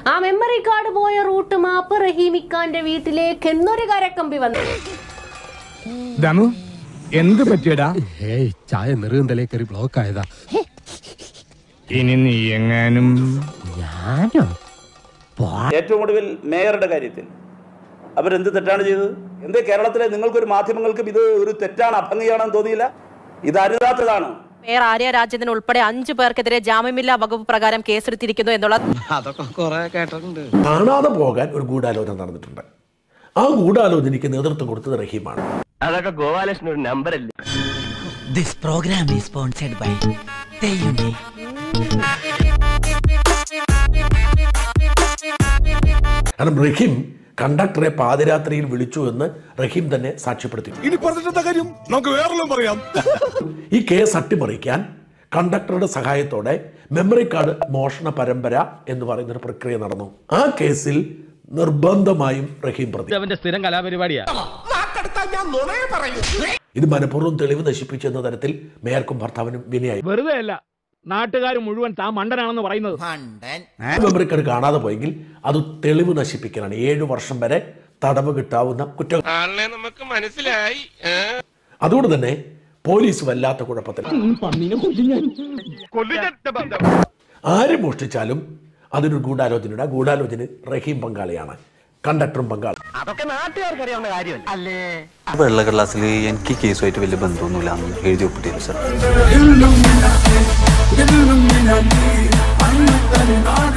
ആ memory card പോയ route map റഹീമിക്കാന്റെ വീട്ടിലേക്ക് എന്നൊരു കരക്കമ്പി വന്നു ദമു എന്ത് പറ്റിയടാ ഏയ് ചായ നെറുകന്തലേ കയറി ബ്ലോക്ക് ആയതാ ഇനി നീ എങ്ങാനും ഞാനോ ഏറ്റവും ഒടുവിൽ മേയറുടെ കാര്യത്തിൽ അവരെന്ത് തെറ്റാണ് ചെയ്തത് എന്തേ കേരളത്തിലെ നിങ്ങൾക്കൊരു മാധ്യമങ്ങൾക്കും ഇത് ഒരു തെറ്റാണ് അഭംഗിയാണെന്ന് തോന്നിയില്ല ഇത് അരുതാത്തതാണ് മേയർ ആര്യ രാജേന്ദ്രൻ ഉൾപ്പെടെ അഞ്ചു പേർക്കെതിരെ ജാമ്യമില്ലാ വകുപ്പ് പ്രകാരം കേസെടുത്തിരിക്കുന്നു എന്നുള്ള കാണാതെ പോകാൻ ഒരു ഗൂഢാലോചന നടന്നിട്ടുണ്ട് ആ ഗൂഢാലോചനയ്ക്ക് നേതൃത്വം കൊടുത്തത് റഹീമാണ് അതൊക്കെ ഗോപാലകൃഷ്ണൻ ഒരു നമ്പർ അല്ലേ This program is sponsored by Teyundi. കാരണം റഹീം കണ്ടക്ടറെ പാതിരാത്രിയിൽ വിളിച്ചു എന്ന് റഹീം തന്നെ സാക്ഷ്യപ്പെടുത്തി ഇനി പറഞ്ഞിട്ടെന്താ കാര്യം നമുക്ക് വേറെല്ലാം പറയാം ഈ കേസ് അട്ടിമറിക്കാൻ കണ്ടക്ടറുടെ സഹായത്തോടെ മെമ്മറി കാർഡ് മോഷണ പരമ്പര എന്ന് പറയുന്ന ഒരു പ്രക്രിയ നടന്നു ആ കേസിൽ നിർബന്ധമായും റഹീം പ്രതി അവന്റെ സ്ഥിരം കലാപരിപാടിയാ ഇത് മനഃപൂർവ്വം തെളിവ് നശിപ്പിച്ചു എന്ന തരത്തിൽ മേയർക്കും ഭർത്താവിനും വിനയായി വെറുതെ അല്ല നാട്ടുകാർ മുഴുവൻ താൻ മണ്ടനാണെന്ന് പറയുന്നത് മെമ്മറി കാർഡ് കാണാതെ പോയെങ്കിൽ അത് തെളിവ് നശിപ്പിക്കലാണ് ഏഴു വർഷം വരെ തടവ് കിട്ടാവുന്ന കുറ്റം നമുക്ക് മനസ്സിലായി അതുകൊണ്ട് തന്നെ പോലീസ് വല്ലാത്ത കുഴപ്പത്തിൽ ആര് മോഷ്ടിച്ചാലും അതിനൊരു ഗൂഢാലോചനയുടെ ആ ഗൂഢാലോചന റഹീം പങ്കാളിയാണ് കണ്ടക്ടറും പങ്കാളി അതൊക്കെ നാട്ടുകാർക്ക് അറിയാവുന്ന കാര്യമല്ല വെള്ളക്കടലാസിൽ എനിക്ക് കേസുമായിട്ട് വലിയ ബന്ധമൊന്നുമില്ല എന്ന് എഴുതി ഒപ്പിട്ടില്ല സാർ Illuminati, Illuminati, I'm